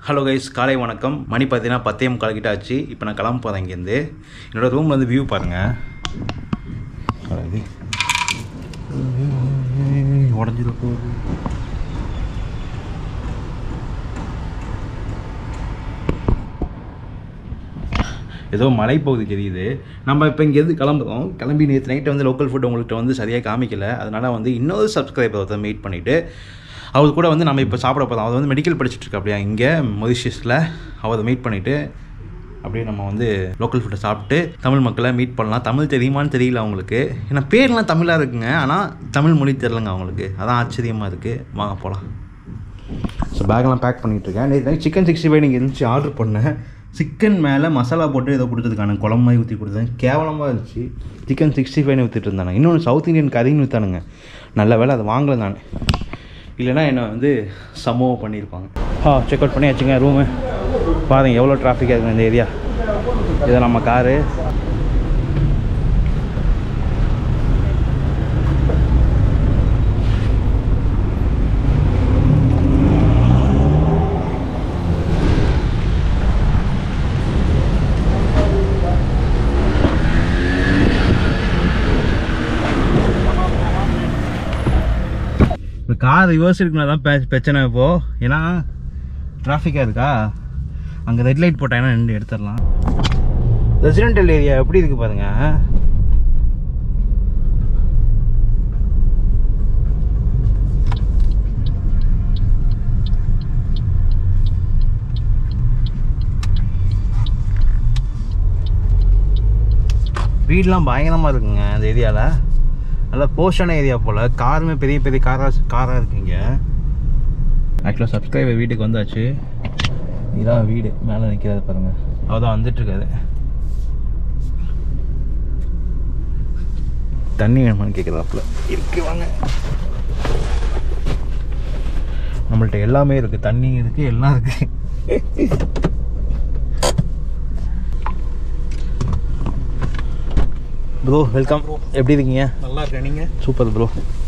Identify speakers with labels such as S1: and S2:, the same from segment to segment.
S1: Hello guys காலை வணக்கம் மணி பார்த்தீங்கன்னா பத்தே முக்கால் கிட்ட ஆச்சு இப்போ நான் கிளம்ப போகிறேன் இங்கேருந்து என்னோட ரூம் வந்து வியூ பாருங்கள் உடஞ்சிட போகுது ஏதோ மலைப்பகுதி தெரியுது நம்ம இப்போ இங்கேருந்து கிளம்புறோம் கிளம்பி நேற்று நைட்டு வந்து லோக்கல் ஃபுட் உங்கள்கிட்ட வந்து சரியாக காமிக்கல அதனால் வந்து இன்னொரு சப்ஸ்கிரைபர் ஒருத்தர் மீட் பண்ணிவிட்டு அவர் கூட வந்து நம்ம இப்போ சாப்பிட போகிறோம் அவர் வந்து மெடிக்கல் படிச்சுட்டு இருக்கா அப்படியா இங்கே மொரிஷியஸில் அவரை மீட் பண்ணிவிட்டு அப்படியே நம்ம வந்து லோக்கல் ஃபுட்டை சாப்பிட்டு தமிழ் மக்களை மீட் பண்ணலாம் தமிழ் தெரியுமான்னு தெரியல அவங்களுக்கு ஏன்னா பேர்லாம் தமிழாக இருக்குங்க ஆனால் தமிழ் மொழி தெரிலங்க அவங்களுக்கு அதான் ஆச்சரியமாக இருக்குது வாங்க போகலாம் ஸோ பேக்லாம் பேக் பண்ணிகிட்டு இருக்கேன் நேற்று நைட் சிக்கன் சிக்ஸ்டி ஃபைவ் நீங்கள் இருந்துச்சு ஆர்டர் பண்ணேன் சிக்கன் மேலே மசாலா போட்டு ஏதோ கொடுத்ததுக்கான குழம்பு மாதிரி ஊற்றி கொடுத்தேன் கேவலமாக இருந்துச்சு சிக்கன் சிக்ஸ்டி ஃபைவ்னு ஊற்றிட்டு இருந்தாங்க இன்னொன்று சவுத் இந்தியன் கறின்னு ஊற்றானுங்க நல்ல வேலை அதை வாங்கலை நான் இல்லைனா என்னை வந்து சம்பவம் பண்ணியிருப்பாங்க ஆ செக் அவுட் பண்ணி வச்சுங்க ரூமு பாருங்க எவ்வளோ டிராஃபிக்காக இருக்குது இந்த ஏரியா இது நம்ம காரு இப்போ கார் ரிவர்ஸ் இருக்குனா தான் பெ- பிரச்சனை இப்போது ஏன்னா டிராஃபிக்காக இருக்கா அங்கே ரெட் லைட் போட்டாங்கன்னா நின்று எடுத்துடலாம் ரெசிடென்டல் ஏரியா எப்படி இருக்குது பாருங்க வீடெலாம் பயங்கரமாக இருக்குங்க அந்த ஏரியாவில் நல்லா போஷான ஏரியா போல் காருமே பெரிய பெரிய காராக காராக இருக்குங்க ஆக்சுவலாக சப்ஸ்கிரைபர் வீட்டுக்கு வந்தாச்சு இதான் வீடு மேலே நிற்கிறாரு பாருங்க அவர் தான் வந்துட்டுருக்காரு தண்ணி வேணுமான்னு கேட்குறாப்புல இருக்கு வாங்க நம்மள்ட்ட எல்லாமே இருக்குது தண்ணி இருக்குது எல்லாம் இருக்குது ப்ரோ வெல்கம் எப்படி இருக்கீங்க
S2: நல்லா இருக்கேன் நீங்க
S1: சூப்பர் ப்ரோ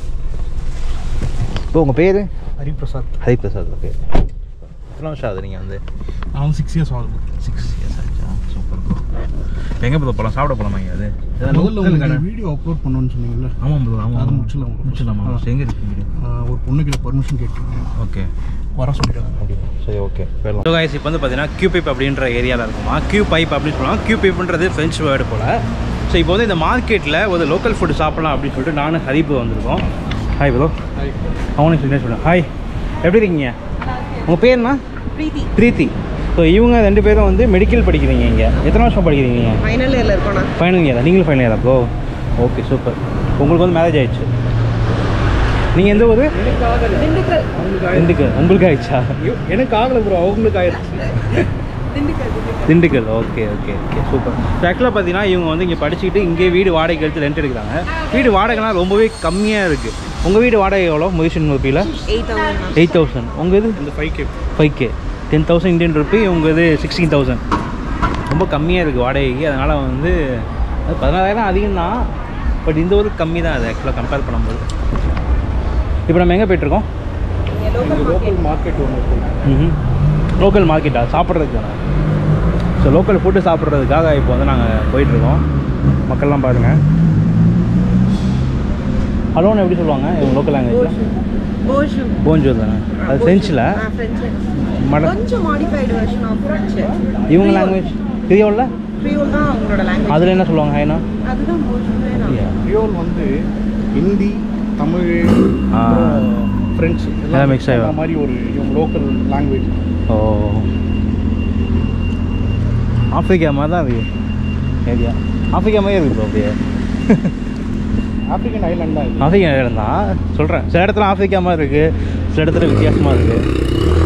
S1: ப்ரோ உங்கள் பேர்
S2: ஹரிபிரசாத்
S1: ஹரிபிரசாத் ஓகே எத்தனை வருஷம் ஆகுது நீங்கள் வந்து
S2: நான் சிக்ஸ் இயர்ஸ் ஆகுது
S1: சிக்ஸ் இயர்ஸ் ஆச்சா சூப்பர் ப்ரோ எங்கே ப்ரோ போகலாம் சாப்பிட போகலாமா இங்கே அது
S2: முதல்ல உங்களுக்கு வீடியோ அப்லோட் பண்ணணும்னு சொன்னீங்கல்ல
S1: ஆமாம் ப்ரோ ஆமாம்
S2: அது முடிச்சிடலாம் உங்களுக்கு.
S1: முடிச்சிடலாமா
S2: ஆ.
S1: எங்கே இருக்கு வீடு
S2: ஆஹ் ஒரு பொண்ணுக்கிட்ட பர்மிஷன் கேட்டீங்க
S1: ஓகே
S2: வர சொல்லிட்டாங்க
S1: சரி ஓகே ஸோ கைஸ் இப்போ வந்து பார்த்தீங்கன்னா கியூ பைப் அப்படின்ற ஏரியாவில் இருக்குமா கியூ பைப் அப்படின்னு சொல்லுவாங்க கியூ பைப்ன்றது ஃப்ரெஞ்ச் வேர்டு போல் ஸோ இப்போ வந்து இந்த மார்க்கெட்டில் ஒரு லோக்கல் ஃபுட் சாப்பிடலாம் அப்படின்னு சொல்லிட்டு நானும் ஹரிப்பு வந்திருக்கோம் ஹாய் ப்ரோ அவனுக்கு சொல்லி சொல்லுங்கள் ஹாய் எப்படி இருக்கீங்க உங்கள் பேர் என்ன
S3: பிரீத்தி
S1: பிரீத்தி ஸோ இவங்க ரெண்டு பேரும் வந்து மெடிக்கல் படிக்கிறீங்க இங்கே எத்தனை வருஷம் படிக்கிறீங்க நீங்கள்
S3: ஃபைனல் இயரில் இருக்கோண்ணா
S1: ஃபைனல் இயரா நீங்களும் ஃபைனல் இயரா ப்ரோ ஓகே சூப்பர் உங்களுக்கு வந்து மேரேஜ் ஆயிடுச்சு நீங்கள் எந்த ஊர்
S3: திண்டுக்கல்
S1: திண்டுக்கல் உங்களுக்கு ஆயிடுச்சா
S2: எனக்கு ஆகல ப்ரோ அவங்களுக்கு ஆயிடுச்சு
S3: Dindigul Dindigul
S1: Dindigul okay okay okay super so ஆக்சுவலாக பார்த்தீங்கன்னா இவங்க வந்து இங்கே படிச்சுக்கிட்டு இங்கே வீடு வாடகை எடுத்து ரெண்ட் எடுக்கிறாங்க வீடு வாடகைலாம் ரொம்பவே கம்மியாக இருக்குது உங்கள் வீடு வாடகை எவ்வளோ முயற்சின் ருப்பியில்
S3: எயிட் தௌசண்ட்
S1: எயிட் தௌசண்ட் உங்கள் இது
S2: இந்த five K
S1: five K ten thousand Indian rupee உங்கள் இது சிக்ஸ்டீன் தௌசண்ட் ரொம்ப கம்மியாக இருக்குது வாடகைக்கு அதனால் வந்து அது பதினாறாயிரம் அதிகம் தான் பட் இந்த ஊருக்கு கம்மி தான் அது ஆக்சுவலாக கம்பேர் பண்ணும்போது இப்போ நம்ம எங்கே போயிட்டுருக்கோம்
S3: லோக்கல்
S2: லோக்கல் மார்க்கெட் ஒன்று இருக்கு
S1: ம் லோக்கல் மார்க்கெட்டா சாப்பிட்றதுக்கு தானே ஸோ லோக்கல் ஃபுட்டு சாப்பிட்றதுக்காக இப்போ வந்து நாங்கள் போயிட்டுருக்கோம் மக்கள்லாம் பாருங்கள் ஹலோன்னு எப்படி சொல்லுவாங்க இவங்க லோக்கல் லாங்குவேஜில்
S3: போஷு
S1: போஞ்சூர் தானே அது ஃப்ரெஞ்சில்
S3: ஃப்ரெஞ்சு
S1: மட
S3: கொஞ்சம் மாடிஃபைடு வெர்ஷன் ஆஃப் ஃப்ரெஞ்சு
S1: இவங்க லாங்குவேஜ் தெரியும்ல
S3: க்ரியோல் தான் அவங்களோட லாங்குவேஜ்
S1: அதில் என்ன சொல்லுவாங்க ஹைனா
S3: அதுதான் போஷுவே
S1: அப்படியா?
S2: ரியோல் வந்து ஹிந்தி தமிழ்
S1: ஆ.
S2: ஃப்ரெஞ்சு
S1: எல்லாம் mix ஆகி வரும்.
S2: மாதிரி ஒரு இவங்க லோக்கல் லாங்குவேஜ்
S1: ஓ ஆப்பிரிக்கா மாதிரி தான் இருக்கு ஏரியா ஆப்பிரிக்கா மாதிரி இருக்கு ப்ரோ அப்படியே
S2: ஆப்பிரிக்கன் ஐலாண்ட் தான் இது
S1: ஆப்பிரிக்கா இடம் தான் சொல்கிறேன் சில இடத்துல ஆப்பிரிக்கா மாதிரி இருக்குது சில இடத்துல வித்தியாசமாக இருக்குது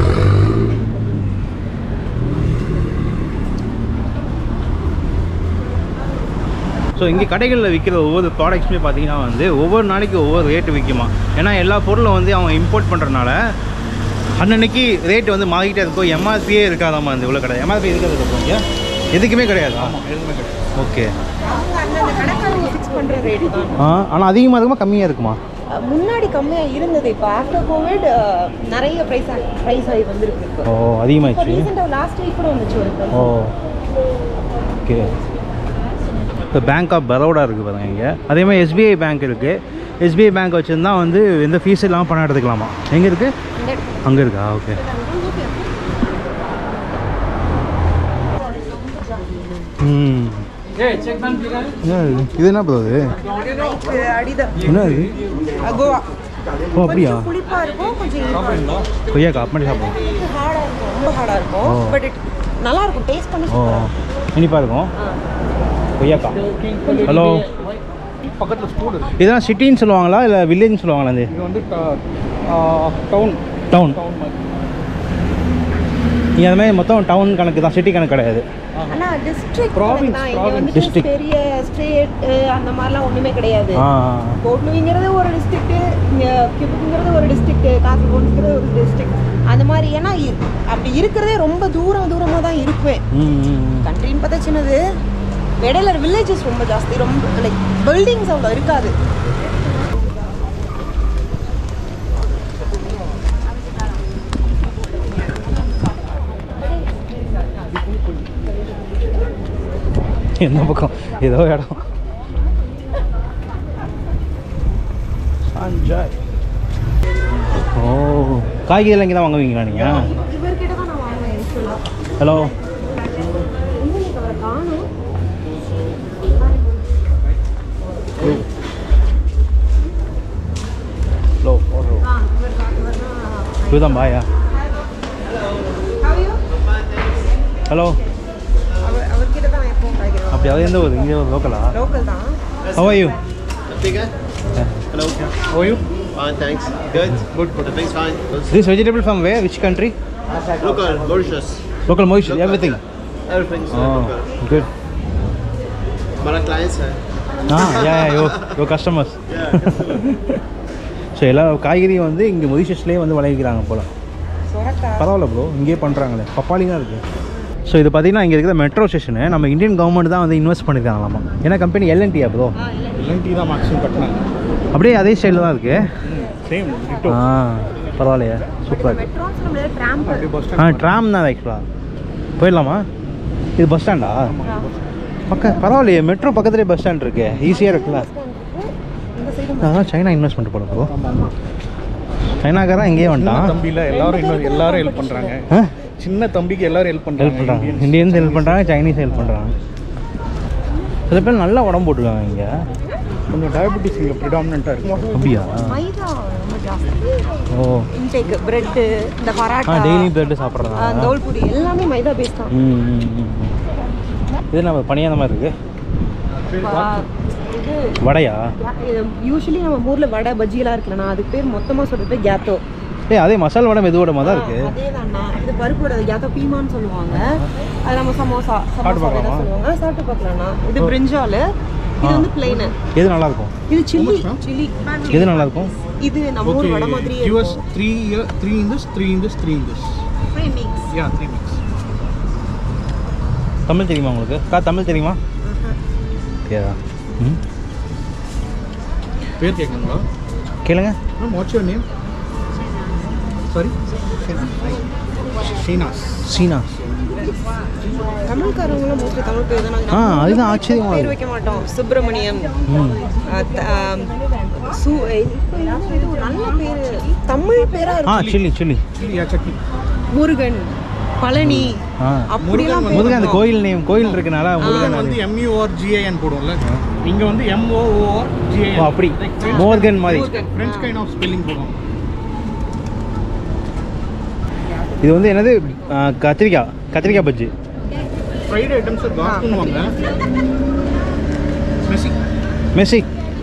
S1: ஸோ இங்கே கடைகளில் விற்கிற ஒவ்வொரு ப்ராடக்ட்ஸுமே பார்த்தீங்கன்னா வந்து ஒவ்வொரு நாளைக்கு ஒவ்வொரு ரேட்டு விற்குமா ஏன்னா எல்லா பொருளும் வந்து அவங்க இம்போர்ட் பண்ணுறதுனால அன்னன்னைக்கு ரேட் வந்து மாறிக்கிட்டே இருக்கும் எம்ஆர்பியே இருக்காதாம்மா இந்த இவ்வளோ கடை எம்ஆர்பி இருக்கிறது இருக்கும் இங்கே எதுக்குமே கிடையாதா
S2: எதுவுமே கிடையாது
S1: ஓகே
S3: அவங்க அந்தந்த கடைக்காரங்க ஃபிக்ஸ் பண்ணுற ரேட்டு தான்
S1: ஆ ஆனால் அதிகமாக இருக்குமா கம்மியாக இருக்குமா
S3: அஹ், முன்னாடி கம்மியாக இருந்தது இப்போ ஆஃப்டர் கோவிட் நிறைய ப்ரைஸ் ப்ரைஸ் ஆகி வந்திருக்கு இப்போ
S1: ஓ
S3: இப்போ
S1: அதிகமாகிடுச்சு
S3: ரீசெண்டாக லாஸ்ட் வீக் கூட வந்துச்சு ஒரு price.
S1: ஓ ஓகே இப்போ பேங்க் ஆஃப் பரோடா இருக்குது பாருங்க இங்கே அதே மாதிரி எஸ்பிஐ பேங்க் இருக்குது எஸ்பிஐ பேங்க் வச்சுருந்தா வந்து எந்த ஃபீஸ் இல்லாமல் பணம் எடுத்துக்கலாமா எங்கே இருக்குது
S3: இந்த
S1: அங்கே இருக்கா ஓகே ம் என்ன இது? இது என்ன ப்ரோ இது
S3: Nike, Adidas.
S1: என்ன இது
S3: அஹ், கோவா
S1: ஓ அப்படியா
S3: கொஞ்சம் புளிப்பா இருக்கும் கொஞ்சம் இனிப்பா இருக்கும்
S1: கொய்யாக்கா அப்படி சாப்பிடுவோம்
S3: ஹார்டாக இருக்கும் ரொம்ப ஹார்டாக இருக்கும்
S1: ஓ.
S3: பட் இட் நல்லா இருக்கும் டேஸ்ட் பண்ணி
S1: ஓ
S3: சூப்பரா இருக்கும்.
S1: இனிப்பாக இருக்கும் கொய்யாக்கா ஹலோ
S2: பக்கத்தில் ஸ்கூல் இருக்கு
S1: இதெல்லாம் சிட்டின்னு சொல்லுவாங்களா இல்லை வில்லேஜ்னு சொல்லுவாங்களா இது
S2: இது வந்து டவுன்
S1: டவுன்
S2: டவுன் மாதிரி
S1: நீங்கள் அது மாதிரி மொத்தம் டவுன் கணக்கு தான் சிட்டி கணக்கு கிடையாது
S3: ஆனா டிஸ்ட்ரிக்ட்
S2: Province,
S3: தான் இங்க
S2: province.
S3: வந்து
S1: District.
S3: பெரிய ஸ்டேட் அந்த மாதிரிலாம் ஒண்ணுமே கிடையாது
S1: ஆ
S3: கோட்லுங்கிறது ஒரு டிஸ்ட்ரிக்ட் இங்க கிபுக்குங்கிறது ஒரு டிஸ்ட்ரிக்ட் காசர்கோடுங்கிறது ஒரு டிஸ்ட்ரிக்ட் அந்த மாதிரி ஏன்னா இ- அப்படி இருக்கிறதே ரொம்ப தூரம் தூரமா தான் இருக்குவேன்
S1: ம் ம், ம்.
S3: கண்ட்ரின்னு பார்த்தா சின்னது இடையில வில்லேஜஸ் ரொம்ப ஜாஸ்தி ரொம்ப லைக் பில்டிங்ஸ் அவ்வளோ இருக்காது
S1: எந்த பக்கம் ஏதோ இடம் சஞ்சய் ஓ காய்கறிலாம் இங்கே தான் வாங்குவீங்களா நீங்கள்
S3: இவர்கிட்ட தான் நான் வாங்குவேன் யூஸ்வலாக
S1: ஹலோ
S3: இன்னும் அவரை காணும்
S1: ஹலோ
S3: ஆ இவர் தான் இவர் தான்
S1: இதுதான் பாயா
S3: How are you?
S1: ஹலோ
S3: அவர் அவர்கிட்ட தான் நான் எப்பவும் காய்கறி
S1: அப்படி அது எந்த ஊர் இங்கே ஒரு லோக்கலா
S3: லோக்கல் தான்
S1: how you
S4: Bigger? Hello.
S1: How you
S4: Fine, thanks. Good. Good. Everything's fine.
S1: This vegetable from where which country
S4: Local, Mauritius.
S1: Local மொய்ஷ் everything
S4: Everything's
S1: oh
S4: uh, local.
S1: Good
S4: Mara clients, uh,
S1: ah yeah yo yo customers so எல்லா காய்கறியும் வந்து இங்கே மொரிஷியஸ்லேயே வந்து விளைவிக்கிறாங்க போல்
S3: சொரக்காய்
S1: பரவாயில்ல bro இங்கேயே பண்ணுறாங்களே பப்பாளி தான் இருக்குது ஸோ இது பார்த்தீங்கன்னா இங்கே இருக்கிற மெட்ரோ ஸ்டேஷனு நம்ம இந்தியன் கவர்மெண்ட் தான் வந்து இன்வெஸ்ட் பண்ணியிருக்காங்களாமா ஏன்னா கம்பெனி எல்என்டியா ப்ரோ
S2: எல்என்டி தான் மேக்ஸிமம் கட்டினாங்க
S1: அப்படியே அதே ஸ்டைலில் தான் இருக்குது
S2: சேம்
S1: ஆ பரவாயில்லையே சூப்பராக இருக்குது
S3: மெட்ரோஸ் நம்மள ட்ராம்ப்
S2: அப்படியே பஸ்
S1: ஆ ட்ராம் தான் ஆக்சுவலாக போயிடலாமா இது பஸ் ஸ்டாண்டா பக்க பரவாயில்லையே மெட்ரோ பக்கத்துலேயே பஸ் ஸ்டாண்ட் இருக்கு ஈஸியாக இருக்குல்ல
S3: இந்த சைடு
S1: அதான் சைனா இன்வெஸ்ட்மெண்ட் போட ப்ரோ சைனாக்காரன் இங்கேயே வந்துட்டான்
S2: தம்பியில் எல்லாரும் இன்னும் எல்லாரும் ஹெல்ப் பண்ணுறாங்க
S1: ஆ
S2: சின்ன தம்பிக்கு எல்லாரும் ஹெல்ப்
S1: ஹெல்ப்
S2: பண்ணுறாங்க
S1: பண்ணுறாங்க இந்தியன்ஸ் ஹெல்ப் பண்ணுறாங்க சைனீஸ் ஹெல்ப் பண்ணுறாங்க சில பேர் நல்லா உடம்பு போட்டுருக்காங்க இங்கே
S2: கொஞ்சம் டயபெட்டிஸ் இங்கே ப்ரிடாமினண்ட்டாக இருக்கு
S1: அப்படியா
S3: மைதா ரொம்ப ஜாஸ்தி
S1: ஓ
S3: இன்டேக் பிரெட் இந்த
S1: ஆ
S3: பராட்டா
S1: டெய்லி பிரெட் சாப்பிட்றதா
S3: தோல்புரி எல்லாமே மைதா பேஸ் தான்
S1: ம் ம், ம், ம். இது நம்ம பனியாக மாதிரி இருக்கு
S3: ஆ, இது
S1: வடையா
S3: யூஸ்வலி நம்ம ஊர்ல வடை பஜ்ஜியெல்லாம் இருக்குல்லண்ணா அதுக்கு பேர் மொத்தமா சொல்றது பேர் கேத்தோ
S1: ஏய் அதே மசால் வடை மெதுவடை மாதிரி தான் இருக்கு
S3: அதே தான்ண்ணா இது பருப்பு வடை கேத்தோ பீமான்னு சொல்லுவாங்க அது நம்ம சமோசா
S1: சாப்பிட்டு
S3: சமோசா
S1: பார்க்கலாமா?
S3: தான் சொல்லுவாங்க சாப்பிட்டு பார்க்கலாம்ண்ணா இது பிரிஞ்சால் இது வந்து பிளெயின்
S1: எது நல்லா இருக்கும்
S3: இது சில்லி சில்லி
S1: எது நல்லா இருக்கும்
S3: இது நம்ம ஊர் வடை மாதிரியே
S2: US three three in this three in this three in this
S3: mix
S2: yeah three mix
S1: Tamil தெரியுமா உங்களுக்கு கா தமிழ் தெரியுமா தெரியாதா ம்
S2: பேர் கேட்குங்களா
S1: கேளுங்க
S2: ma'am what's your name sorry ஷீனாஸ்
S1: சீனா
S3: தமிழ்காரங்களும் மோஸ்ட்லி தமிழ் பேர் தான்
S1: ஆ, அதுதான் ஆச்சரியமா
S3: பேர்
S1: இருக்கு.
S3: வைக்க மாட்டோம் சுப்பிரமணியம்
S1: ம்
S3: அஹ் த- ஆம், சு இப்போ என்ன இது ஒரு நல்ல பேர் தமிழ் பேரா
S1: ஆ
S3: இருக்கு
S1: chilli chilli
S2: yeah chutney
S3: Murugan Palani
S1: ஆ
S3: அப்படிலாம் பேர்
S1: முருகன் அந்த கோயில் நேம் கோயில் இருக்கனால முருகன்
S2: முருகன் வந்து எம்யூஆர் ஜிஏஎன் போடுவோம்ல இங்கே வந்து எம்ஓஓஆர்
S1: ஓ
S2: ஜிஏஎன்
S1: அப்படி மோர்கன் மாதிரி
S2: ஃப்ரெஞ்ச் கைண்ட் ஆஃப் ஸ்பெல்லிங் போடுவோம்
S1: இது வந்து என்னது ஆ, கத்திரிக்காய் கத்திரிக்காய் பஜ்ஜி
S2: ஃப்ரைட் ஐட்டம்ஸ் காஸ் பண்ணுவாங்க மெஸ்ஸி
S1: மெஸ்ஸி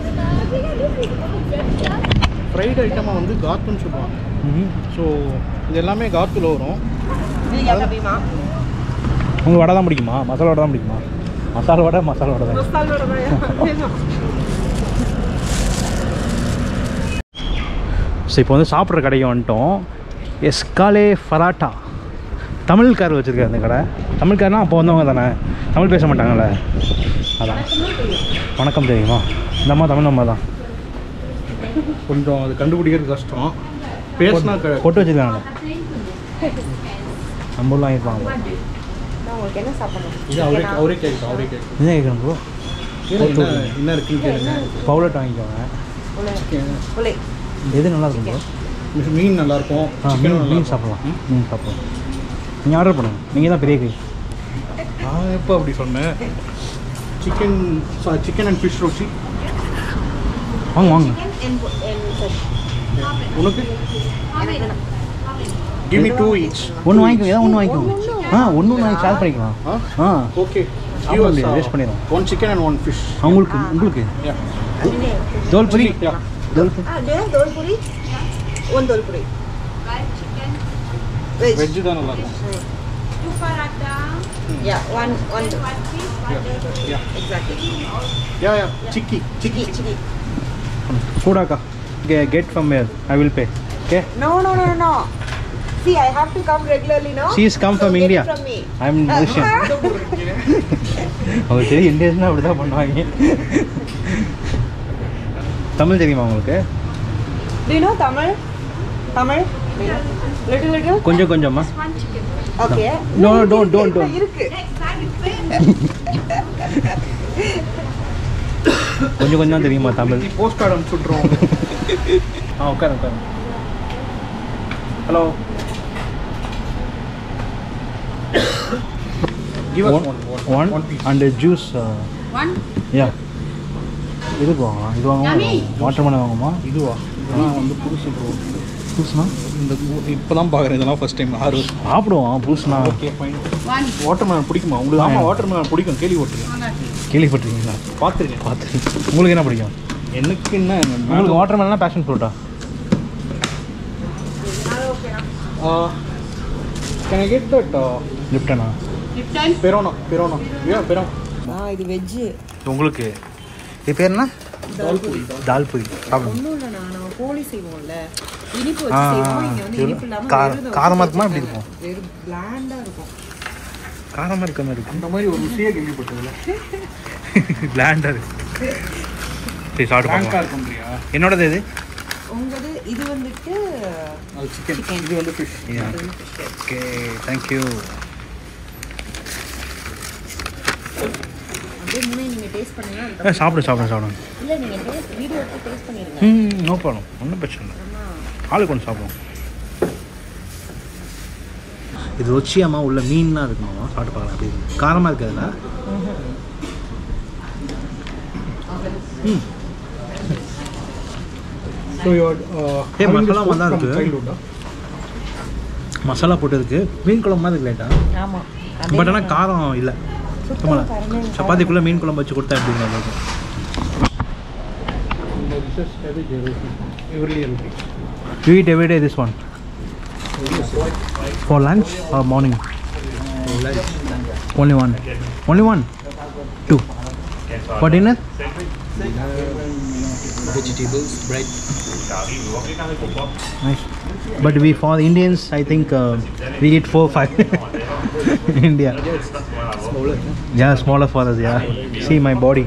S2: ஃப்ரைட் ஐட்டமாக வந்து காத்துன்னு சொல்லுவாங்க
S1: ம்
S2: ஸோ இது எல்லாமே காத்துல வரும்
S3: இது கேட்டா பீமா
S1: உங்களுக்கு வடை தான் பிடிக்குமா மசாலா வடை தான் பிடிக்குமா மசாலா வடை மசாலா வடை தான்
S3: மசாலோட தான்
S1: ஸோ இப்போ வந்து சாப்பிட்ற கடைக்கு வந்துட்டோம் எஸ்காலே ஃபராட்டா தமிழ்கார் வச்சுருக்காரு அந்த கடை தமிழ்காரனா அப்போ வந்தவங்க தானே தமிழ் பேச மாட்டாங்கல்ல அதான் வணக்கம் தெரியுமா இந்த அம்மா தமிழ் அம்மா தான்
S2: கொஞ்சம் அது கண்டுபிடிக்கிறது கஷ்டம் பேசினா க-
S1: பொட்டு வச்சுருக்காங்க நம்ம ஊரில் வாங்கியிருப்பாங்க
S3: நான் உங்களுக்கு என்ன சாப்பிடணும்
S2: இது அவரே அவரே கேட்கும் அவரே கேட்கும்
S1: என்ன கேட்குறேன் ப்ரோ
S2: என்ன என்ன இருக்குன்னு கேளுங்க
S1: பவுலட் வாங்கிக்கோங்க
S3: உலை
S1: எது நல்லா இருக்கும் ப்ரோ
S2: மீ- மீன் நல்லா இருக்கும்
S1: ஆ
S2: சிக்கனும்
S1: மீன்
S2: நல்லா
S1: மீன்
S2: இருக்கும்.
S1: சாப்பிடலாம் மீன் சாப்பிடலாம் நீங்கள் ஆர்டர் பண்ணுங்கள் நீங்கள் தான் பெரிய கை
S2: நான் எப்போ அப்படி சொன்னேன் சிக்கன் சிக்கன் அண்ட் ஃபிஷ் ரோச்சி
S1: வாங்க வாங்க
S2: உனக்கு கிவ் மீ டூ ஈச்
S1: ஒன்று வாங்கிக்கோங்க ஏதாவது ஒன்று வாங்கிக்கோங்க ஆ ஒன்று ஒன்று வாங்கி ஷேர் பண்ணிக்கலாம் ஆ
S2: ஓகே
S1: சாப்பிட முடியாது, waste பண்ணிடுவோம்.
S2: One chicken and one fish
S1: உங்களுக்கு உங்களுக்கு dholl puri dholl puri
S3: dholl puri one dholl puri veg
S2: veg தான் நல்லா இருக்கும்
S3: yeah one one
S2: Yeah.
S3: Exactly
S2: yeah yeah chicky
S3: chicky chicky
S1: கூடாக்கா கெட் ஃப்ரம் மேர் I will pay okay
S3: No, no, no, no, no. See, I have to come regularly, no?
S1: She is come
S3: So
S1: from
S3: get it
S1: India.
S3: From me.
S1: I am Malaysian அவர் சரி இந்தியன்ஸ்னால் அப்படி தான் பண்ணுவாங்க தமிழ் தெரியுமா உங்களுக்கு
S3: Do you know Tamil? Tamil? Do you know? Little, little?
S1: கொஞ்சம் கொஞ்சமா
S3: Okay.
S1: No, no, don't, don't, don't.
S3: இருக்கு
S1: கொஞ்சம் கொஞ்சம் தெரியுமா தமிழ்
S2: போஸ்ட் கார்டு அனுப்பிச்சுட்றோம்
S1: ஆ உட்காரு உட்காரு hello
S2: give
S1: one
S2: one
S1: one
S2: one piece
S1: and juice
S5: One.
S1: Yeah இது வாங்க இது வாங்க வாட்டர் மேலே வாங்குமா
S2: இதுவா ஆனால் வந்து புதுசு ப்ரோ
S1: புதுசுனா
S2: இந்த இப்போ தான் பார்க்குறேன் இதெல்லாம் ஃபஸ்ட் டைம் ஆறு வருஷம்
S1: சாப்பிடுவோம் புதுசுனா
S2: okay fine
S5: One.
S2: Watermelon பிடிக்குமா உங்களுக்கு ஆமாம் வாட்டர் மேலன் பிடிக்கும் கேள்விப்பட்டிருக்கேன்
S1: கேள்விப்பட்டிருக்கீங்களா
S2: பார்த்துருக்கேன்
S1: பார்த்து உங்களுக்கு என்ன பிடிக்கும்
S2: எனக்கு என்ன
S1: உங்களுக்கு வாட்டர் மேலாம் பேஷன் ஃப்ரூட்டா
S2: கேன் ஐ கெட் தட்
S1: லிப்டனா
S5: Lipton.
S2: பெரோனா பெரோனா யா பெரோ
S3: ஆ இது வெஜ்ஜு
S1: உங்களுக்கு இது பேர் என்ன
S2: தால் பூரி
S1: தால் பூரி சாப்பிடுங்க
S3: ஒன்றும் இல்லைண்ணா நம்ம போலி செய்வோம்ல இனிப்பு
S1: ஆ,
S3: வச்சு
S1: ஆ.
S3: செய்வோம் இங்கே வந்து
S1: இது
S3: இனிப்பு இல்லாமல்
S1: கார-
S3: வெறும்
S1: காரமா
S3: வச்சு
S1: இருக்குமா? எப்படி
S3: வச்சிருக்காங்க.
S1: இருக்கும்?
S3: வெறும் பிளாண்டாக இருக்கும்
S1: காரமாக இருக்க மாதிரி இருக்கு
S2: அந்த மாதிரி ஒரு ருசியே கேள்விப்பட்டதில்ல
S1: பிளாண்டாக இருக்கு சரி சாப்பிட்டு
S2: பிராங்கா
S1: பார்க்கலாம்
S2: இருக்கும்ன்றியா
S1: என்னோடது இது
S3: உங்களது இது வந்துட்டு
S2: அது சிக்கன் இது வந்து ஃபிஷ்
S1: ஓகே தேங்க்யூ
S3: அப்படியே முன்னே நீங்கள் டேஸ்ட் பண்ணுங்க அதுக்கப்புறம்
S1: சாப்பிடு சாப்பிடு சாப்பிடுங்க
S3: இல்லை நீங்கள் டேஸ்ட் வீடியோ எடுத்து டேஸ்ட் பண்ணிடுங்க
S1: ம் நோ ப்ராப்ளம் ஒன்றும் பிரச்சனை இல்லை ஆளுக்கு ஒன்று சாப்பிடுவோம் இது ருச்சியாமா உள்ள மீன்லாம் இருக்குமாமா சாப்பிட்டு பார்க்கலாம் அப்படி இருக்கு காரமாக இருக்குதுல்ல ம்
S2: ஸோ யுவர்
S1: Hey, மசாலா நல்லா இருக்கு.
S2: சைல்ட்ஹுட்டா
S1: மசாலா போட்டதுக்கு மீன் குழம்பு மாதிரி இருக்கு லைட்டாக
S3: ஆமாம்
S1: பட் ஆனால் காரம் இல்லை சுத்தமாக சப்பாத்திக்குள்ளே மீன் குழம்பு வச்சு கொடுத்தா எப்படிங்க இருக்கும்
S2: இந்த டிஷஸ் எது எவர்லி இருக்கு
S1: You eat every day this one? For lunch or morning? Only one. Only one? Two. For dinner?
S4: Vegetables, bread.
S1: Nice. But we, for the Indians, I think uh, we eat four, five. In India.
S4: Smaller.
S1: Yeah, smaller for us, yeah. See my body.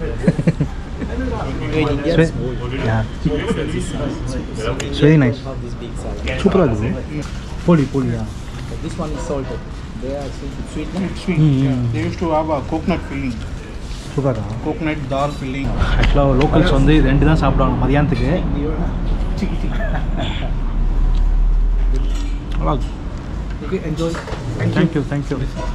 S4: In India,
S1: Swe-
S4: small.
S1: yeah. It's very nice.
S4: This big size.
S1: Super bro. Poli, poli, yeah.
S4: But this one is salted. They are sweet. sweet.
S2: No, it's sweet.
S1: Mm,
S2: Yeah.
S1: mm.
S2: They used to have a coconut filling.
S1: Super.
S2: Coconut dal filling.
S1: ஆக்சுவலாக locals வந்து இது ரெண்டு தான் சாப்பிடுவாங்க மதியானத்துக்கு
S2: Chicky, chicky.
S1: நல்லா
S2: Okay, enjoy.
S1: Thank you thank you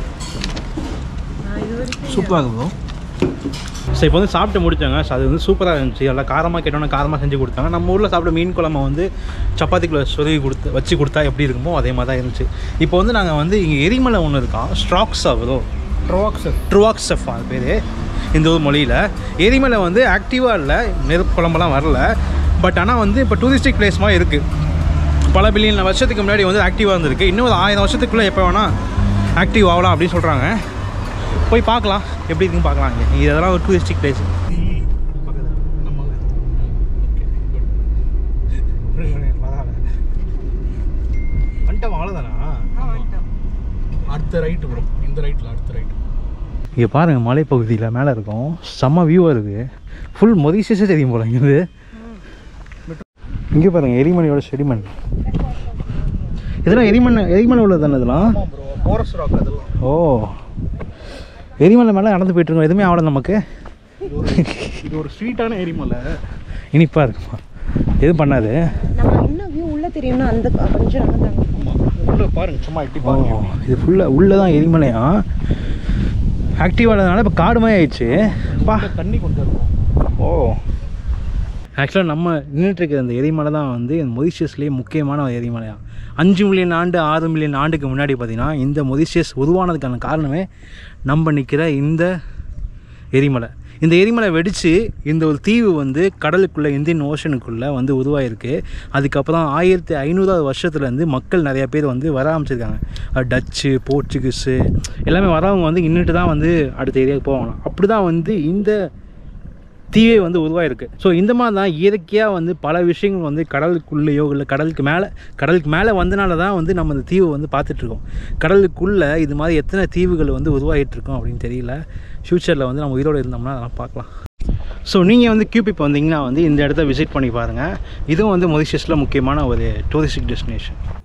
S1: சூப்பராக இருக்கும் ஸோ இப்போ வந்து சாப்பிட்டு முடிச்சாங்க ஸோ அது வந்து சூப்பராக இருந்துச்சு எல்லாம் காரமாக கேட்டோன்னா காரமாக செஞ்சு கொடுத்தாங்க நம்ம ஊரில் சாப்பிட்ட மீன் குழம்பு வந்து சப்பாத்திக்குள்ள சொருகி கொடுத்து வச்சு கொடுத்தா எப்படி இருக்குமோ அதே மாதிரி தான் இருந்துச்சு இப்போ வந்து நாங்கள் வந்து இங்கே எரிமலை ஒன்று இருக்கான் ஸ்ட்ராக்ஸ் ஆகுதோ
S2: Troxer.
S1: ட்ருவாக்ஸஃப் அது பேர் இந்த ஒரு மொழியில் எரிமலை வந்து ஆக்டிவாக இல்லை நெருப்பு குழம்பெல்லாம் வரல பட் ஆனால் வந்து இப்போ டூரிஸ்டிக் பிளேஸ் மாதிரி இருக்குது பல பில்லியன் வருஷத்துக்கு முன்னாடி வந்து ஆக்டிவாக இருந்திருக்கு இன்னும் ஒரு ஆயிரம் வருஷத்துக்குள்ளே எப்போ வேணால் ஆக்டிவ் ஆகலாம் அப்படின்னு சொல்கிறாங்க போய் பார்க்கலாம் எப்படி இருக்குன்னு பார்க்கலாம் இங்கே இதெல்லாம் ஒரு டூரிஸ்டிக் பிளேஸ் வந்துட்டோம் அவ்வளோதானா
S2: அடுத்த ரைட்டு ப்ரோ இந்த ரைட்டில் அடுத்த ரைட்
S1: இங்கே பாருங்கள் மலைப்பகுதியில் மேலே இருக்கும் செம்ம வியூவாக இருக்குது ஃபுல் மொரிஷியஸே தெரியும் போல இங்கேருந்து இங்கே பாருங்க எரிமலையோட செடிமண் இதெல்லாம் எரிமண் எரிமலை உள்ளது தானே இதெல்லாம்
S2: ஆமாம் ப்ரோ ஃபாரஸ்ட் ராக் அதெல்லாம்
S1: ஓ எரிமலை மேலே நடந்து போயிட்டு இருக்கோம் எதுவுமே ஆகல நமக்கு
S2: இது ஒரு இது ஒரு ஸ்வீட்டான எரிமலை
S1: இனிப்பா இருக்குமா எதுவும் பண்ணாது
S3: நம்ம இன்னும் வியூ உள்ள தெரியும்னா அந்த கொஞ்சம் நகர்ந்தாங்க
S2: ஆமாம் உள்ள பாருங்க சும்மா எட்டி
S1: ஓ
S2: பாருங்க
S1: இது ஃபுல்லாக உள்ளே தான் எரிமலையா ஆக்டிவ் ஆனதுனால இப்போ காடு மாதிரி ஆயிடுச்சு பா
S2: உள்ள தண்ணி கொஞ்சம் இருக்கும்
S1: ஓ ஆக்சுவலாக நம்ம நின்றுட்டு இருக்கிற அந்த எரிமலை தான் வந்து மொரிஷியஸ்லேயே முக்கியமான ஒரு எரிமலையா அஞ்சு மில்லியன் ஆண்டு ஆறு மில்லியன் ஆண்டுக்கு முன்னாடி பார்த்தீங்கன்னா இந்த மொரிஷியஸ் உருவானதுக்கான காரணமே நம்ம நிற்கிற இந்த எரிமலை இந்த எரிமலை வெடித்து இந்த ஒரு தீவு வந்து கடலுக்குள்ளே இந்தியன் ஓஷனுக்குள்ளே வந்து உருவாயிருக்கு அதுக்கப்புறம் ஆயிரத்தி ஐநூறாவது வருஷத்துலேருந்து மக்கள் நிறைய பேர் வந்து வர ஆரம்பிச்சிருக்காங்க அஹ் டச்சு போர்ச்சுகீஸு எல்லாமே வரவங்க வந்து இன்னிட்டு தான் வந்து அடுத்த ஏரியாவுக்கு போவாங்க அப்படி தான் வந்து இந்த தீவே வந்து உருவாயிருக்கு ஸோ இந்த மாதிரி தான் இயற்கையாக வந்து பல விஷயங்கள் வந்து கடலுக்குள்ளேயோ இல்லை கடலுக்கு மேலே கடலுக்கு மேலே வந்தனால தான் வந்து நம்ம இந்த தீவை வந்து பார்த்துட்ருக்கோம் கடலுக்குள்ளே இது மாதிரி எத்தனை தீவுகள் வந்து உருவாகிட்டு இருக்கோம் அப்படின்னு தெரியல ஃப்யூச்சரில் வந்து நம்ம உயிரோடு இருந்தோம்னா அதெல்லாம் பார்க்கலாம் ஸோ நீங்கள் வந்து கியூபிக் வந்தீங்கன்னா வந்து இந்த இடத்த விசிட் பண்ணி பாருங்கள் இதுவும் வந்து மொரிஷியஸில் முக்கியமான ஒரு டூரிஸ்டிக் டெஸ்டினேஷன்